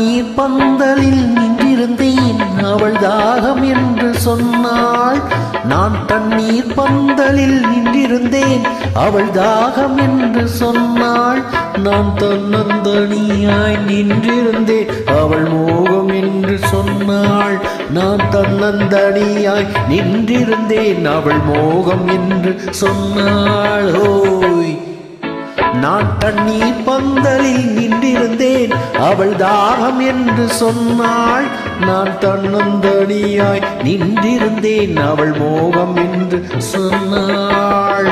தண்ணீர் பந்தலில் நின்றிருந்தேன் அவள் தாகம் என்று சொன்னாள் நான் தண்ணீர் பந்தலில் நின்றிருந்தேன் அவள் தாகம் என்று சொன்னாள் நான் தன்னந்தனியாய் நின்றிருந்தேன் அவள் மோகம் என்று சொன்னாள் நான் தன்னந்தனியாய் நின்றிருந்தேன் அவள் மோகம் என்று சொன்னாள் ஓய் நான் தண்ணீர் பந்தலில் நின்றிருந்தேன் அவள் தாகம் என்று சொன்னாள் நான் தன்னந்தனியாய் நின்றிருந்தேன் அவள் மோகம் என்று சொன்னாள்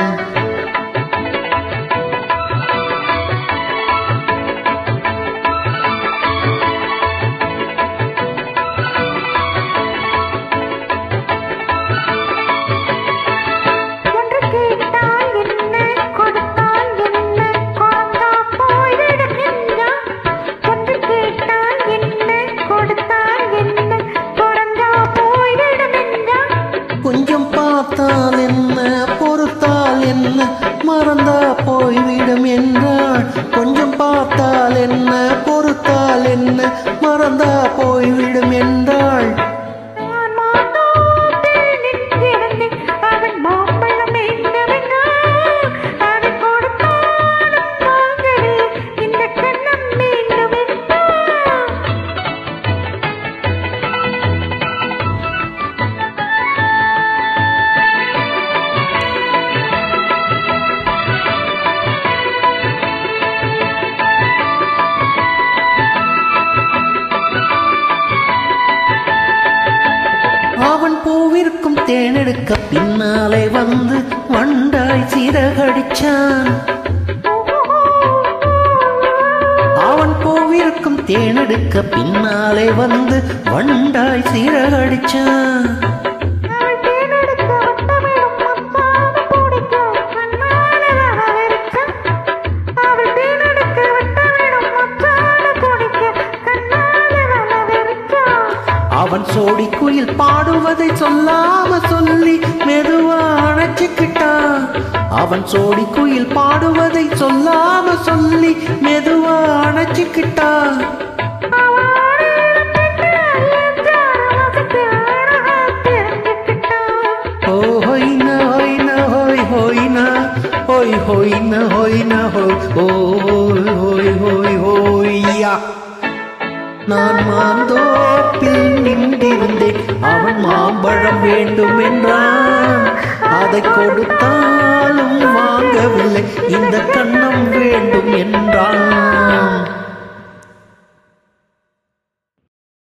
ஒன்று கேட்டால் என்ன கொடுத்தால் என்ன குழந்தா போய்விடும் என்றான் ஒன்று கேட்டால் என்ன கொடுத்தால் என்ன குழந்தா போய்விடும் என்றான் கொஞ்சம் பார்த்தால் என்ன பொறுத்தால் என்ன மறந்தா போய்விடும் என்றாள் கொஞ்சம் பார்த்தால் என்ன பொறுத்தால் என்ன மறந்தா போய்விடும் என்றாள் நான் மாந்தோப்பில் நின்றிருந்தேன் அவன் மாம்பழம் வேண்டுமென்றான் அதை கொடுத்தாலும் வாங்கவில்லை இந்த கண்ணம் வேண்டுமென்றான் அவன் பூவிற்கும் தேனெடுக்க பின்னாலே வந்து வண்டாய் சிறகடிச்சான் அவன் பூவிற்கும் தேனெடுக்க பின்னாலே வந்து வண்டாய் சிறகடிச்சான் அவள் தேனெடுக்க வட்டமிடும் மத்தான பிடிக்கும் கண்ணால வரவரிச்சான் அவள் தேனெடுக்க வட்டமிடும் மத்தான பிடிக்கும் கண்ணால வரவரிச்சான் அவன் சோடி குயில் பாடுவதை சொல்லாம சொல்லி மெதுவா அணைச்சுக்கிட்டான் அவன் சோடி குயில் பாடுவதை சொல்லாம சொல்லி மெதுவா அணைச்சுக்கிட்டான் ஓ ஹொய்ன ஹொய்ன ஹொய் ஹொய்ன ஹொய் ஹொய்ன ஹொய்ன ஹொய் ஓய் ஹொய் ஹொய் ஹொய்யா நான் மாந்தோப்பில் நின்றிருந்தேன் அவன் மாம்பழம் வேண்டும் என்றான் அதை கொடுத்தாலும் வாங்கவில்லை இந்த கண்ணம் வேண்டும் என்றான்